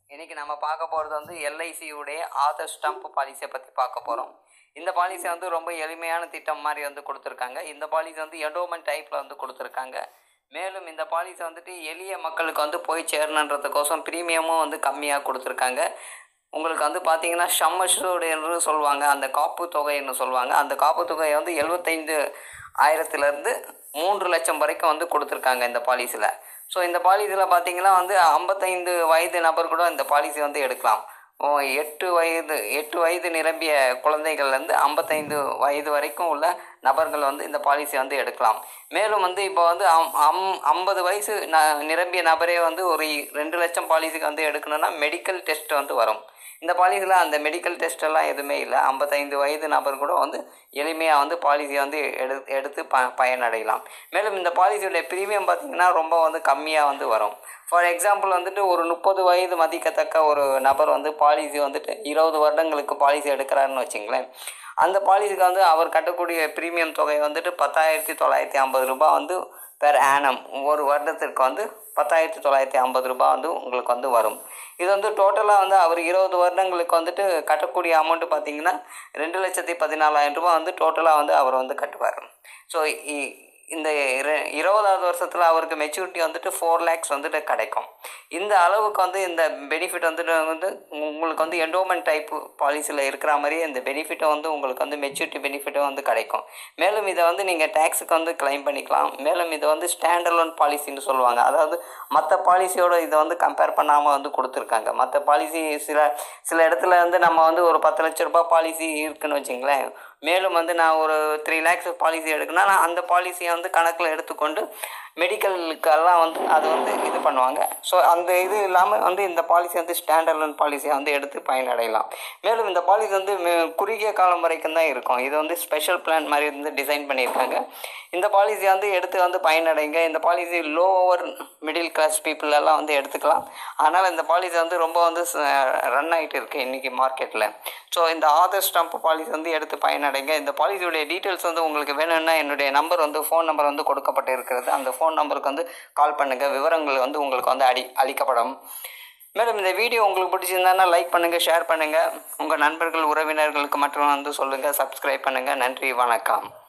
இன்னைக்கு நம்ம பார்க்க போகிறது வந்து எல்ஐசியுடைய ஆதர் ஸ்டம்ப் பாலிசியை பற்றி பார்க்க போகிறோம் இந்த பாலிசி வந்து ரொம்ப எளிமையான திட்டம் மாதிரி வந்து கொடுத்துருக்காங்க இந்த பாலிசி வந்து எண்டோமெண்ட் டைப்பில் வந்து கொடுத்துருக்காங்க மேலும் இந்த பாலிசி வந்துட்டு எளிய மக்களுக்கு வந்து போய் சேரணுன்றதுக்கோசம் ப்ரீமியமும் வந்து கம்மியாக கொடுத்துருக்காங்க உங்களுக்கு வந்து பார்த்தீங்கன்னா ஷம்மஷூடு என்று சொல்லுவாங்க அந்த காப்பு தொகைன்னு சொல்லுவாங்க அந்த காப்பு தொகையை வந்து எழுபத்தைந்து ஆயிரத்துலேருந்து மூன்று லட்சம் வரைக்கும் வந்து கொடுத்துருக்காங்க இந்த பாலிசியில் ஸோ இந்த பாலிசியில் பார்த்தீங்கன்னா வந்து ஐம்பத்தைந்து வயது நபர் கூட இந்த பாலிசி வந்து எடுக்கலாம் ஓ, எட்டு வயது எட்டு வயது நிரம்பிய குழந்தைகள்லேருந்து ஐம்பத்தைந்து வயது வரைக்கும் உள்ள நபர்கள் வந்து இந்த பாலிசி வந்து எடுக்கலாம் மேலும் வந்து இப்போ வந்து அம் அம் ஐம்பது வயசு ந நிரம்பிய நபரே வந்து ஒரு ரெண்டு லட்சம் பாலிசிக்கு வந்து எடுக்கணும்னா மெடிக்கல் டெஸ்ட் வந்து வரும் இந்த பாலிசியில் அந்த மெடிக்கல் டெஸ்ட் எல்லாம் எதுவுமே இல்லை ஐம்பத்தைந்து வயது நபர் கூட வந்து எளிமையாக வந்து பாலிசியை வந்து எடு எடுத்து ப பயனடையலாம் மேலும் இந்த பாலிசியோடைய ப்ரீமியம் பார்த்திங்கன்னா ரொம்ப வந்து கம்மியாக வந்து வரும் ஃபார் எக்ஸாம்பிள் வந்துட்டு ஒரு முப்பது வயது மதிக்கத்தக்க ஒரு நபர் வந்து பாலிசி வந்துட்டு இருபது வருடங்களுக்கு பாலிசி எடுக்கிறாருன்னு வச்சுங்களேன் அந்த பாலிசிக்கு வந்து அவர் கட்டக்கூடிய ப்ரீமியம் தொகை வந்துட்டு பத்தாயிரத்தி தொள்ளாயிரத்தி ஐம்பது ரூபாய் வந்து பெர் ஆனம் ஒரு வருடத்திற்கு வந்து பத்தாயிரத்தி தொள்ளாயிரத்தி ஐம்பது ரூபாய் வந்து உங்களுக்கு வந்து வரும் இது வந்து டோட்டலாக வந்து அவர் இருபது வருடங்களுக்கு வந்துட்டு கட்டக்கூடிய அமௌண்ட்டு பார்த்தீங்கன்னா ரெண்டு லட்சத்தி பதினாலாயிரம் ரூபாய் வந்து டோட்டலாக வந்து அவர் வந்து கட்டுவார் ஸோ இந்த இர- இருபதாவது வருஷத்தில் அவருக்கு மெச்சூரிட்டி வந்துட்டு ஃபோர் லேக்ஸ் வந்துட்டு கிடைக்கும் இந்த அளவுக்கு வந்து இந்த பெனிஃபிட் வந்துட்டு வந்து உங்களுக்கு வந்து என்டோமெண்ட் டைப் பாலிசியில் இருக்கிற மாதிரியே இந்த பெனிஃபிட்டும் வந்து உங்களுக்கு வந்து மெச்சூரிட்டி பெனிஃபிட்டும் வந்து கிடைக்கும் மேலும் இதை வந்து நீங்கள் டேக்ஸுக்கு வந்து கிளைம் பண்ணிக்கலாம் மேலும் இதை வந்து ஸ்டாண்டலோன் பாலிசின்னு சொல்லுவாங்க அதாவது மற்ற பாலிசியோட இதை வந்து கம்பேர் பண்ணாமல் வந்து கொடுத்துருக்காங்க மற்ற பாலிசி சில சில இடத்துல வந்து நம்ம வந்து ஒரு பத்து லட்ச ரூபாய் பாலிசி இருக்குன்னு வச்சுங்களேன் மேலும் வந்து நான் ஒரு த்ரீ லேக்ஸ் பாலிசி எடுக்கணும்னா நான் அந்த பாலிசியை வந்து கணக்கில் எடுத்துக்கொண்டு மெடிக்கலுக்கெல்லாம் வந்து அது வந்து இது பண்ணுவாங்க ஸோ அந்த இது இல்லாமல் வந்து இந்த பாலிசி வந்து ஸ்டாண்டர்ட் பாலிசியை வந்து எடுத்து பயனடையலாம் மேலும் இந்த பாலிசி வந்து மே- குறுகிய காலம் வரைக்கும் தான் இருக்கும் இது வந்து ஸ்பெஷல் பிளான் மாதிரி வந்து டிசைன் பண்ணியிருக்காங்க இந்த பாலிசி வந்து எடுத்து வந்து பயனடைங்க இந்த policy lower middle class people எல்லாம் வந்து எடுத்துக்கலாம் அதனால் இந்த பாலிசி வந்து ரொம்ப வந்து ரன் ஆகிட்டு இருக்கு இன்றைக்கி மார்க்கெட்டில் ஸோ இந்த ஆதர் ஸ்டாம்ப் பாலிசி வந்து எடுத்து பயனடைங்க இந்த பாலிசியுடைய டீட்டெயில்ஸ் வந்து உங்களுக்கு வேணும்னா என்னுடைய நம்பர் வந்து ஃபோன் நம்பர் வந்து கொடுக்கப்பட்டு இருக்கிறது அந்த ஃபோன் நம்பருக்கு வந்து கால் பண்ணுங்கள் விவரங்கள் வந்து உங்களுக்கு வந்து அடி அளிக்கப்படும் மேலும் இந்த வீடியோ உங்களுக்கு பிடிச்சிருந்தானா லைக் பண்ணுங்கள் ஷேர் பண்ணுங்கள் உங்கள் நண்பர்கள் உறவினர்களுக்கு மட்டும் வந்து சொல்லுங்கள் சப்ஸ்கிரைப் பண்ணுங்கள் நன்றி வணக்கம்